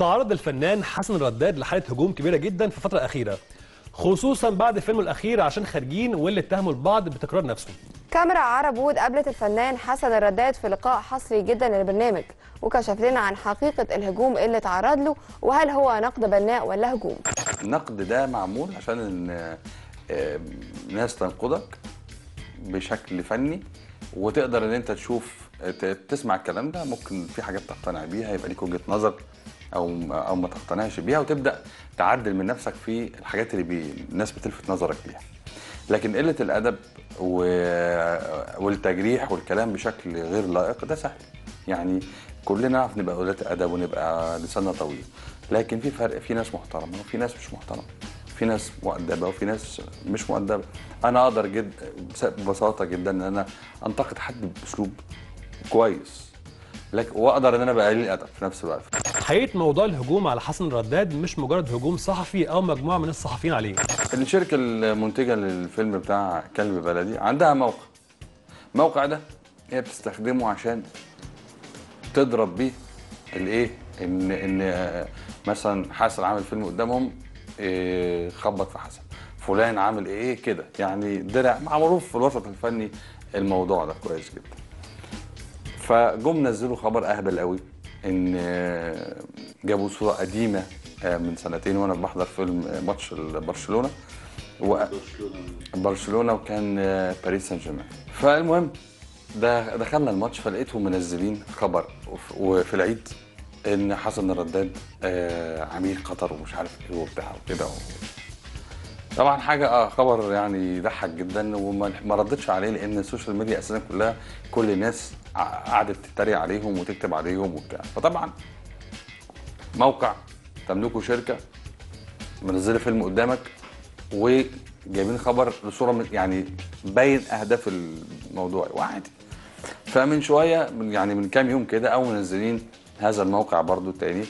بتعرض الفنان حسن الرداد لحاله هجوم كبيره جدا في الفتره الاخيره خصوصا بعد فيلمه الاخير عشان خارجين واللي اتهموا البعض بتكرار نفسه كاميرا عرب وود قابلت الفنان حسن الرداد في لقاء حصري جدا للبرنامج وكشف لنا عن حقيقة الهجوم اللي تعرض له وهل هو نقد بناء ولا هجوم النقد ده معمول عشان ان آه، ناس تنقدك بشكل فني وتقدر ان انت تشوف ت- تسمع الكلام ده ممكن في حاجات تقتنع بيها يبقى ليك وجهه نظر او او ما تقتنعش بيها وتبدا تعدل من نفسك في الحاجات اللي بي الناس بتلفت نظرك ليها لكن قله الادب و... والتجريح والكلام بشكل غير لائق ده سهل يعني كلنا نعرف نبقى قلة ادب ونبقى لساننا طويل لكن في فرق في ناس محترمه وفي ناس مش محترمه في ناس مؤدبه وفي ناس مش مؤدبه انا اقدر جد بس- ببساطه جدا ان انا انتقد حد باسلوب كويس لكن واقدر ان انا ابقى قليل ادب في نفس الوقت حقيقه موضوع الهجوم على حسن الرداد مش مجرد هجوم صحفي او مجموعه من الصحفيين عليه الشركه المنتجه للفيلم بتاع كلب بلدي عندها موقع الموقع ده هي بتستخدمه عشان تضرب بيه الايه ان ان آه، مثلا حسن عامل فيلم قدامهم إيه، خبط في حسن فلان عامل ايه كده يعني درع معروف في الوسط الفني الموضوع ده كويس جدا فجم نزلوا خبر اهبل قوي ان آه، جابوا صوره قديمه آه، من سنتين وانا بحضر فيلم آه، ماتش برشلونه و... برشلونه وكان آه، باريس سان جيرمان فالمهم ده دخلنا الماتش فلقيتهم منزلين خبر وف- وفي العيد ان حسن الرداد آه، عميل قطر ومش عارف ايه وبتاع وكده طبعا حاجه اه خبر يعني يضحك جدا وما ما ردتش عليه لان السوشيال ميديا اساسا كلها كل الناس ع- قعدت تتريق عليهم وتكتب عليهم وبتاع فطبعا موقع تملكه شركه منزله فيلم قدامك وجايبين خبر لصوره من- يعني باين اهداف الموضوع وعادي فمن شويه من يعني من كام يوم كده او منزلين هذا الموقع برضو التاني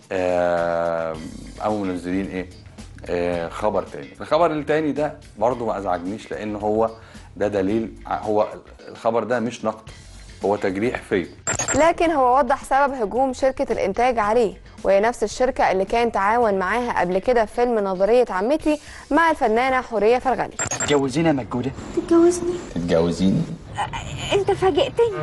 آه، او منزلين ايه آه، خبر تاني الخبر التاني ده برضو ما ازعجنيش لان هو ده دليل ع- هو الخبر ده مش نقد هو تجريح فيا لكن هو وضح سبب هجوم شركة الإنتاج عليه وهي نفس الشركة اللي كان تعاون معاها قبل كده في فيلم نظرية عمتي مع الفنانة حورية فرغلي تتجوزينا مجودة تتجوزني تتجوزيني انت فاجئتني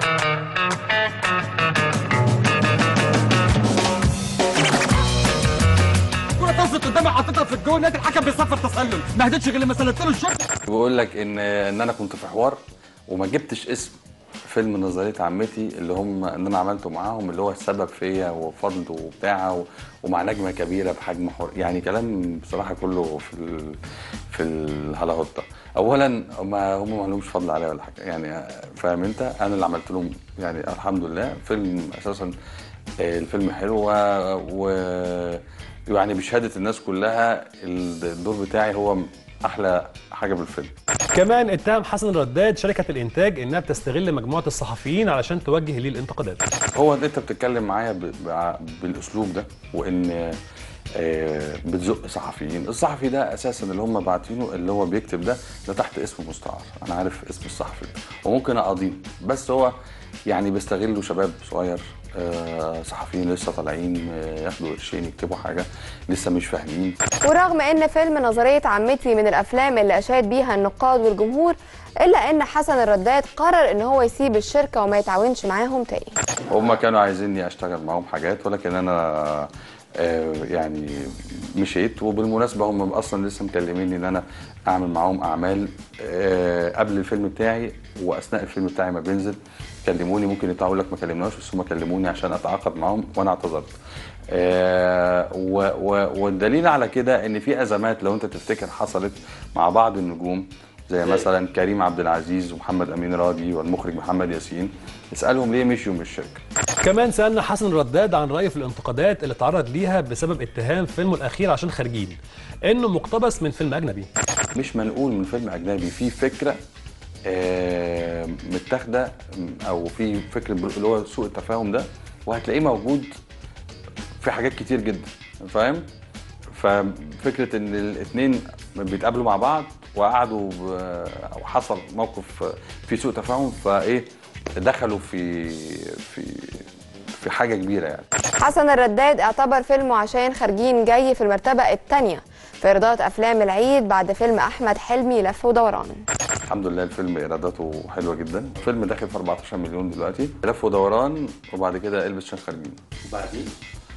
كرة طفت قدامي حطيتها في الجون نادي الحكم بيصفر تسلل ما هدتش غير لما سلمت له الشوط بقول لك ان ان انا كنت في حوار وما جبتش اسم فيلم نظريه عمتي اللي هم ان انا عملته معاهم اللي هو السبب فيا وفضل وبتاع و- ومع نجمه كبيره بحجم حر يعني كلام بصراحه كله في ال... في الهلاهوطه اولا هم هم ما لهمش فضل عليا ولا حاجه يعني فاهم انت انا اللي عملت لهم يعني الحمد لله فيلم اساسا آه، الفيلم حلو و, و... يعني بشهاده الناس كلها الدور بتاعي هو احلى حاجه بالفيلم كمان اتهم حسن الرداد شركه الانتاج انها بتستغل مجموعه الصحفيين علشان توجه ليه الانتقادات هو انت بتتكلم معايا ب- بع- بالاسلوب ده وان آه، بتزق صحفيين الصحفي ده اساسا اللي هم باعتينه اللي هو بيكتب ده ده تحت اسم مستعار انا عارف اسم الصحفي وممكن اقاضيه بس هو يعني بيستغلوا شباب صغير آه، صحفيين لسه طالعين آه، ياخدوا قرشين يكتبوا حاجه لسه مش فاهمين ورغم ان فيلم نظرية عمتي من الافلام اللي اشاد بيها النقاد والجمهور الا ان حسن الرداد قرر ان هو يسيب الشركة وما يتعاونش معاهم تاني هم كانوا عايزيني اشتغل معاهم حاجات ولكن انا آه، يعني مشيت وبالمناسبه هم اصلا لسه مكلميني ان انا اعمل معاهم اعمال آه، قبل الفيلم بتاعي واثناء الفيلم بتاعي ما بينزل كلموني ممكن يطلعوا لك ما كلمناش بس هم كلموني عشان اتعاقد معاهم وانا اعتذرت آه، و- و- والدليل على كده ان في ازمات لو انت تفتكر حصلت مع بعض النجوم زي مثلا كريم عبد العزيز ومحمد امين راضي والمخرج محمد ياسين اسالهم ليه مشيوا من الشركه كمان سالنا حسن الرداد عن رايه في الانتقادات اللي تعرض ليها بسبب اتهام فيلمه الاخير عشان خارجين انه مقتبس من فيلم اجنبي مش منقول من فيلم اجنبي في فكره آه، متاخده او في فكره اللي هو سوء التفاهم ده وهتلاقيه موجود في حاجات كتير جدا فاهم ففكره ان الاثنين بيتقابلوا مع بعض وقعدوا ب- او حصل موقف فيه سوء تفاهم فايه دخلوا في في في حاجه كبيره يعني حسن الرداد اعتبر فيلمه عشان خارجين جاي في المرتبة الثانية في إيرادات أفلام العيد بعد فيلم أحمد حلمي لف ودوران الحمد لله الفيلم ايراداته حلوه جدا الفيلم داخل في 14 مليون دلوقتي لف ودوران وبعد كده البس شان خارجين وبعدين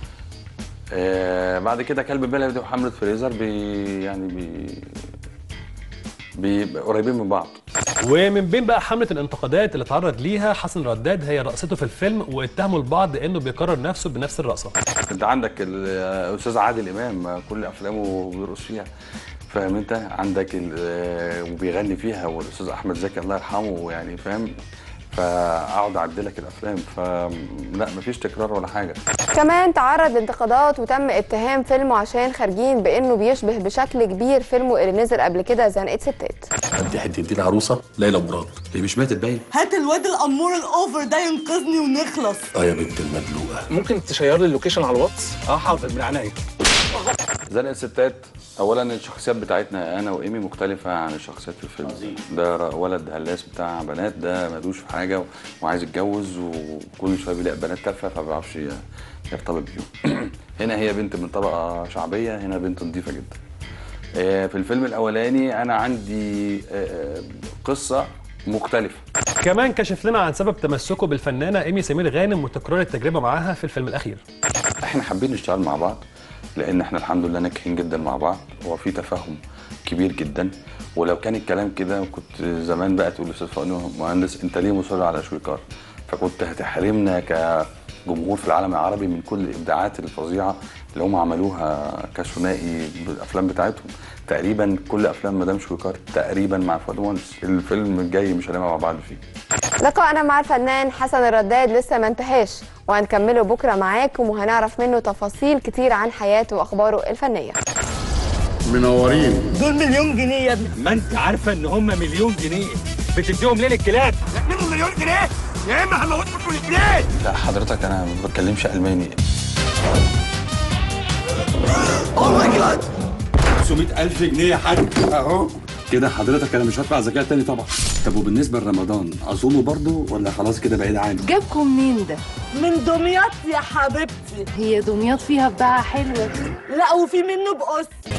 آه بعد كده كلب بلدي وحمله فريزر بي يعني بي بي قريبين من بعض ومن بين بقى حمله الانتقادات اللي اتعرض ليها حسن الرداد هي رقصته في الفيلم واتهموا البعض انه بيكرر نفسه بنفس الرقصه انت عندك الاستاذ عادل امام كل افلامه بيرقص فيها فاهم انت عندك ال- آه، وبيغني فيها والاستاذ احمد زكي الله يرحمه يعني فاهم فاقعد اعدلك الافلام فلا مفيش تكرار ولا حاجه كمان تعرض لانتقادات وتم اتهام فيلمه عشان خارجين بانه بيشبه بشكل كبير فيلمه اللي نزل قبل كده زنقة ستات انت هتدينا عروسه ليلى مراد هي مش ماتت باين هات الواد الامور الاوفر ده ينقذني ونخلص اه يا بنت المدلوقه ممكن تشير لي اللوكيشن على الواتس اه حاضر من عينيا زنقة الستات اولا الشخصيات بتاعتنا انا وايمي مختلفه عن الشخصيات في الفيلم ده ر- ولد هلاس بتاع بنات ده ملوش في حاجه وعايز يتجوز وكل شويه بيلاقي بنات تافهه فما بيعرفش ي- يرتبط بيهم هنا هي بنت من طبقه شعبيه هنا بنت نظيفه جدا آه، في الفيلم الاولاني انا عندي آه، آه، قصه مختلفه كمان كشف لنا عن سبب تمسكه بالفنانه ايمي سمير غانم وتكرار التجربه معاها في الفيلم الاخير احنا حابين نشتغل مع بعض لان احنا الحمد لله ناجحين جدا مع بعض وفي تفاهم كبير جدا ولو كان الكلام كده كنت زمان بقى تقول لاستاذ فؤاد مهندس انت ليه مصر على شويكار فكنت هتحرمنا كجمهور في العالم العربي من كل الابداعات الفظيعه اللي هم عملوها كثنائي بالافلام بتاعتهم تقريبا كل افلام مدام شويكار تقريبا مع فؤاد مهندس الفيلم الجاي مش هنبقى مع بعض فيه لقاءنا مع الفنان حسن الرداد لسه ما انتهاش وهنكمله بكره معاكم وهنعرف منه تفاصيل كتير عن حياته واخباره الفنيه منورين دول مليون جنيه يا ابني ما انت عارفه ان هم مليون جنيه بتديهم ليه للكلاب منهم مليون جنيه يا اما هموتكم كل الاثنين لا حضرتك انا ما بتكلمش الماني 500000 جنيه يا حاج اهو كده حضرتك انا مش هدفع زكاه تاني طبعا طب وبالنسبه لرمضان اصومه برضه ولا خلاص كده بعيد عني جابكم منين ده من دمياط يا حبيبتي هي دمياط فيها بضاعة حلوة لا وفي منه بقص